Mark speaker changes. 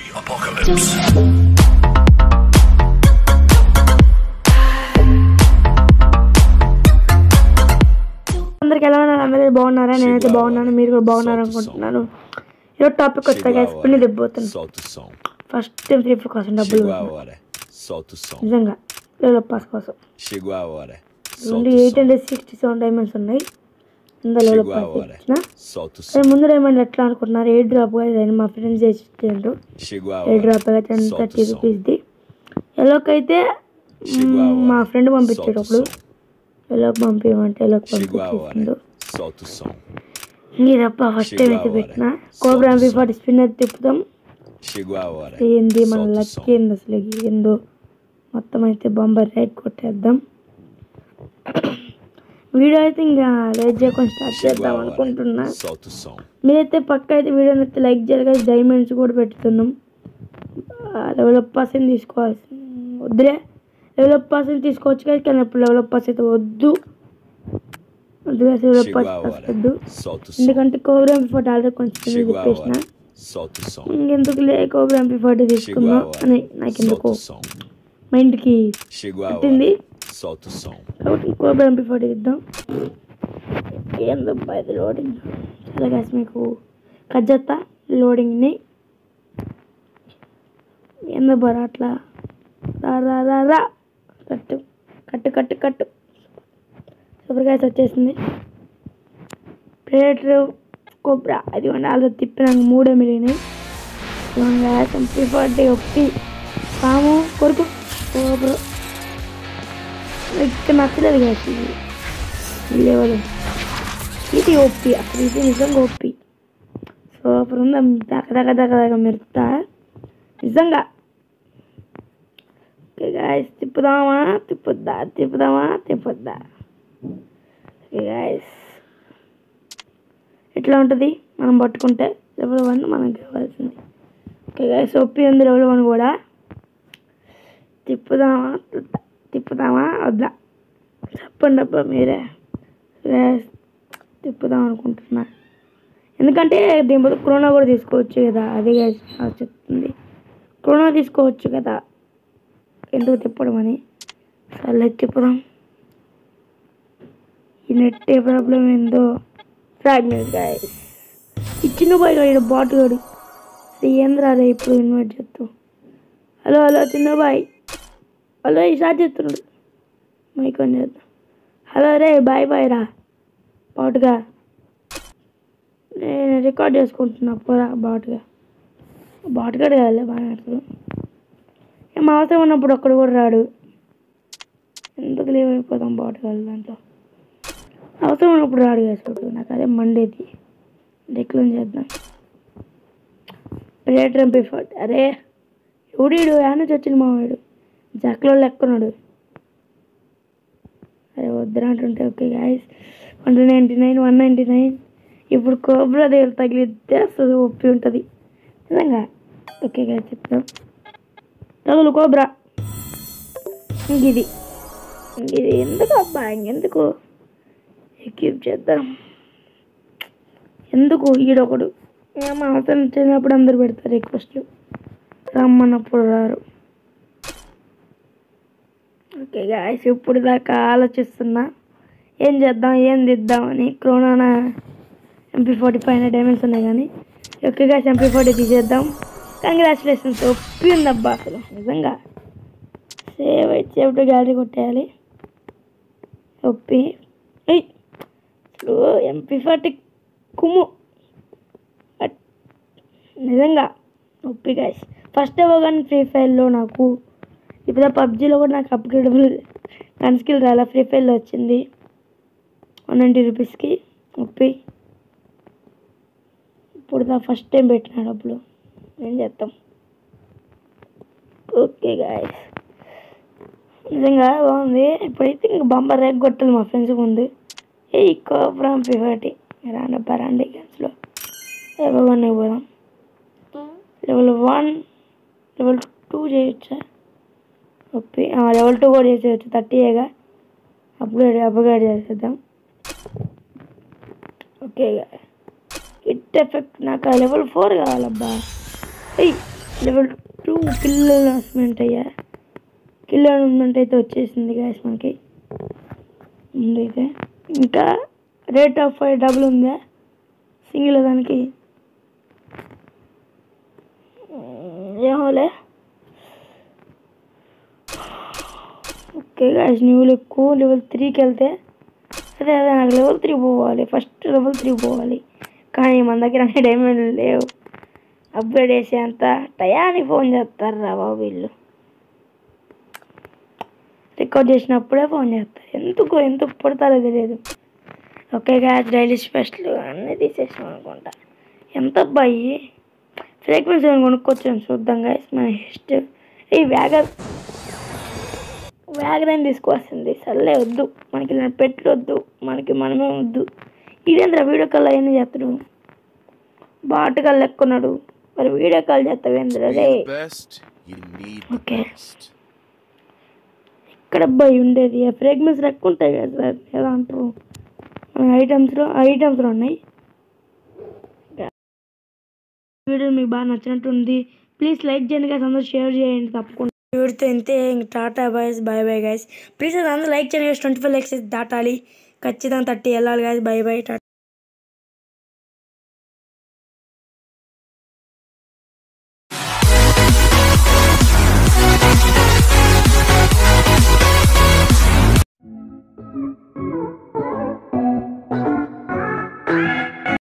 Speaker 1: apocalypse.
Speaker 2: అందరికి ఎలా ఉన్నారు అందరూ బాగున్నారా నేనైతే బాగున్నాను మీరు కూడా బాగున్నారు అనుకుంటున్నాను ఈరోజు టాపిక్ వచ్చాక స్పిన్ దిబ్బోతుంది
Speaker 3: Solta o som.
Speaker 2: First time three four కోసం డబ్బులు
Speaker 3: Chegou a hora. Solta o som.
Speaker 2: నిజంగా లేలో పాస్ కోసం
Speaker 3: Chegou a hora.
Speaker 2: రెండు
Speaker 3: Solta o
Speaker 2: eight
Speaker 3: som.
Speaker 2: Hundred sixty seven diamonds ఉన్నాయి ఇందులో లేలో
Speaker 3: Chegou a
Speaker 2: పాస్
Speaker 3: hora.
Speaker 2: ఇచ్చిన
Speaker 3: Solta o
Speaker 2: అదే
Speaker 3: som.
Speaker 2: ముందు డైమండ్ ఎట్లా అనుకుంటున్నారు ఎయిట్ డ్రాప్ గా ఇదని మా ఫ్రెండ్స్ చేసి ఇచ్చిండ్రు
Speaker 3: Chegou a
Speaker 2: eight
Speaker 3: hora.
Speaker 2: Drop గా ten
Speaker 3: Solta
Speaker 2: thirty
Speaker 3: o som.
Speaker 2: రూపీస్ది ఎలోకి అయితే
Speaker 3: Chegou a
Speaker 2: మ్, మా
Speaker 3: hora.
Speaker 2: ఫ్రెండ్
Speaker 3: Solta o
Speaker 2: పంపించేటప్పుడు
Speaker 3: som.
Speaker 2: ఎలోకి పంపించమంటే ఎలోకి
Speaker 3: Chegou a
Speaker 2: పంపించేసిండు
Speaker 3: hora. Solta o som.
Speaker 2: ఇదప్ప ఫస్ట్ టైం అయితే పెట్టిన కోబ్రా ఎంపీ ఫార్టీ స్పిన్ అయితే తిప్పుతాం
Speaker 3: Chegou a hora.
Speaker 2: ఏంది మన
Speaker 3: Solta o
Speaker 2: లక్
Speaker 3: som.
Speaker 2: ఏంది అసలు ఏందో మొత్తం అయితే బంబర్ రైట్ కొట్టేద్దాం వీడియో అయితే ఇంకా లేట్ చేయకుండా స్టార్ట్
Speaker 3: Chegou
Speaker 2: చేద్దాం
Speaker 3: a hora.
Speaker 2: అనుకుంటున్నా
Speaker 3: Solta o som.
Speaker 2: మీరైతే పక్క అయితే వీడియోని అయితే లైక్ చేయాలి కదా డైమండ్స్ కూడా పెడుతున్నాం డెవలప్ పర్సెంట్ తీసుకోవాల్సి వద్దులే డెవలప్ పర్సెంట్ తీసుకోవచ్చు కదా కానీ ఇప్పుడు డెవలప్ పర్స్ అయితే వద్దు వద్దు డెవలప్
Speaker 3: Chegou a
Speaker 2: పర్స్
Speaker 3: hora.
Speaker 2: వద్దు
Speaker 3: Solta o som.
Speaker 2: ఎందుకంటే కోబ్రా ఎంపీ ఫోర్టీ ఆల్రెడీ కొంచెం
Speaker 3: Chegou a
Speaker 2: చెప్పేసిన
Speaker 3: hora. Solta o som.
Speaker 2: ఇంకెందుకు లే Cobra MP forty
Speaker 3: Chegou a
Speaker 2: తీసుకుందాం
Speaker 3: hora.
Speaker 2: అని నాకు ఎందుకు
Speaker 3: Solta o som.
Speaker 2: మైండ్కి
Speaker 3: Chegou a
Speaker 2: పట్టింది
Speaker 3: hora. Solta o som.
Speaker 2: కాబట్టి కోబ్రా ఎంపీ ఫార్టీ ఇద్దాం ఏందబ్బా ఇది లోడింగ్ చాలా కాసి మీకు కట్ చేస్తా లోడింగ్ని ఏందబ్బా రా అట్లా రా రా రా రా కట్టు కట్టు కట్టు కట్టు సూపర్ గ్యాస్ వచ్చేసింది ప్రేటర్ కోబ్రా అది ఆల్రెడీ తిప్పినాక మూడే మిలిగినాయి గ్యాస్ ఎంపీ ఫార్టీ ఒకటి పాము కొరకు కోబ్రా ఇక్కడ నచ్చలేదు గ్యాస్ ఇది ఈ లెవెల్ ఇది ఒప్పి అసలు ఇది నిజంగా ఒప్పి సూపర్ ఉంది దగ దగ దగ దగ మెరుస్తా నిజంగా ఓకే గాయస్ తిప్పుదామా తిప్పుద్దా తిప్పుదామా తిప్పుద్దా ఓకే గాయస్ ఎట్లా ఉంటుంది మనం పట్టుకుంటే లెవెల్ వన్ మనకు కావాల్సింది ఓకే గాయస్ ఒప్పి ఉంది లెవెల్ వన్ కూడా తిప్పుదామా తిప్పుదా- తిప్పుదామా వద్దా చెప్పండి అబ్బా మీరే Guys, తిప్పుదాం అనుకుంటున్నా ఎందుకంటే దీని బదులు క్రోనా కూడా తీసుకోవచ్చు కదా అదే guys నాకు చెప్తుంది క్రోనా తీసుకోవచ్చు కదా ఎందుకు తిప్పడం అని సర్లే తిప్పుదాం ఈ నెట్ ఏ ప్రాబ్లం ఏందో ఫ్రాగ్మెంట్ గాయస్ ఈ చిన్న బాయ్ గాడు బాట్ గాడు ఏంద్రా రే ఇప్పుడు ఇన్వైట్ చేస్తావు హలో హలో చిన్న బాయ్ హలో ఈ స్టార్ట్ చేస్తున్నాడు మైక్ ఆన్ చేద్దాం హలో రే బాయ్ బాయ్ రా బాటుగా నేను రికార్డ్ చేసుకుంటున్నా పోరా బాటుగా బాటుగాడు కాదులే బాగా అసలు ఏం అవసరం ఉన్నప్పుడు ఒక్కడు కూడా రాడు ఎందుకు లీవ్ అయిపోతాం బాటుగాడు దాంట్లో అవసరం ఉన్నప్పుడు రాడు వేసుకుంటు నాకు అదే మండేది డిక్లైన్ చేద్దాం ప్రేటర్ ఎంపీ ఫోర్ట్ అరే ఎవడీడు యాడ్ నుంచి వచ్చింది మా వాడు జక్కలో లెక్కన్నాడు అరే వద్దురా అంటుంటే okay guys one ninety nine one ninety nine ఇప్పుడు కోబ్రా దగ్గర తగిలితే అసలు ఒప్పి ఉంటుంది నిజంగా ఓకే గాయస్ చెప్తాం తగులు కోబ్రా ఇంక ఇది ఇంక ఇది ఎందుకు అబ్బా ఇంకెందుకు ఎక్యూప్ చేద్దాం ఎందుకు ఈడొకడు ఏమో అవసరం వచ్చినప్పుడు అందరు పెడతారు రిక్వెస్ట్లు రమ్మన్నప్పుడు రారు ఓకే గాయస్ ఇప్పుడు దాకా ఆలోచిస్తున్నా ఏం చేద్దాం ఏం దిద్దామని క్రోనా ఎంపీ ఫార్టీ ఫైవ్ డైమండ్స్ ఉన్నాయి కానీ ఓకే గాయస్ ఎంపీ ఫార్టీ తీసేద్దాం కంగ్రాచులేషన్స్ ఒప్పి ఉందబ్బా అసలు నిజంగా సేవ్ అయితే సేవ్ టు గ్యాలరీ కొట్టేయాలి ఒప్పి ఏయ్ అసలు ఎంపీ ఫార్టీ కుమ్ము అట్- నిజంగా ఒప్పి గాయస్ ఫస్ట్ కానీ ఫ్రీ ఫైర్లో నాకు ఇప్పుడు పబ్జీలో కూడా నాకు అప్గ్రేడబుల్ గన్ స్కిల్ రాలా ఫ్రీ ఫైర్లో వచ్చింది వన్ నైంటీ రూపీస్కి ముప్పై ఇప్పుడు దా ఫస్ట్ టైం పెట్టిన డబ్బులు ఏం చేస్తాం ఓకే గాయస్ నిజంగా బాగుంది ఇప్పుడైతే ఇంక బంబర్ రేక్ కొట్టాలి మా ఫ్రెండ్స్ ముందు ఏ కోబ్రామ్ ఫిఫర్టీ రాండబ్బా రండి గేమ్స్లో లెవెల్ వన్ పోదాం లెవెల్ వన్ లెవెల్ టూ చేయొచ్చా ఓకే లెవెల్ టూ కూడా చేసేయచ్చు థర్టీయేగా అప్గ్రేడ్ అప్గ్రేడ్ చేసేద్దాం ఓకే హిట్ ఎఫెక్ట్ నాకు ఆ లెవెల్ ఫోర్ కావాలబ్బా ఏయ్ లెవెల్ టూ కిల్ అనౌన్స్మెంట్ అయ్యా కిల్ అనౌన్స్మెంట్ అయితే వచ్చేసింది గాయస్ మనకి ముందైతే ఇంకా రేట్ ఆఫ్ ఫైర్ డబుల్ ఉందా సింగిల్ దానికి ఏమోలే ఓకే గాయస్ న్యూ ఎక్కువ లెవెల్ త్రీకి వెళ్తే అదే అదే నాకు లెవెల్ త్రీ పోవాలి ఫస్ట్ లెవెల్ త్రీ పోవాలి కానీ మన దగ్గర అన్ని డైమండ్ లేవు అప్గ్రేడ్ చేసేంత టయానికి ఫోన్ చేస్తారు రా బాబు వీళ్ళు రికార్డ్ చేసినప్పుడే ఫోన్ చేస్తారు ఎందుకు ఎందుకు పడతారో తెలియదు ఓకే గ్యాస్ డైలీ స్పెషల్ అన్నీ తీసేసాం అనుకుంటా ఎంత అబ్బాయి ఫ్రీక్వెన్సీ కొనుక్కొచ్చాను చూద్దాం గాయస్ మన హెస్ట్ ఈ వ్యాగర్ వ్యాగరైన్ తీసుకొస్తుంది సర్లే వద్దు మనకి ఇలాంటి పెట్లు వద్దు మనకి మనమే వద్దు ఇదేంద్ర వీడియో కాల్ అయినా చేస్తాడు బాటు కాల్ లెక్కున్నాడు మరి వీడియో కాల్ చేస్తావేంద్ర రే
Speaker 1: Be the best. You need the
Speaker 2: Okay.
Speaker 1: best.
Speaker 2: ఇక్కడ అబ్బాయి ఉండేది ఆ ఫ్రేగ్రెన్స్ ఎక్కువ ఉంటాయి కదా సార్ ఎలా అంటారు మన ఐటమ్స్లో ఐటమ్స్లో ఉన్నాయి వీడియో మీకు బాగా నచ్చినట్టుంది ప్లీజ్ లైక్ చేయండి గైస్ అందరూ షేర్ చేయండి తప్పకుండా వీడితో ఇంతే ఇంక టాటా boys bye bye guys please అందరూ లైక్ చేయండి ట్వంటీ ఫైవ్ లైక్స్ దాటాలి ఖచ్చితంగా థర్టీ వెళ్ళాలి గైస్ బై బై టాటా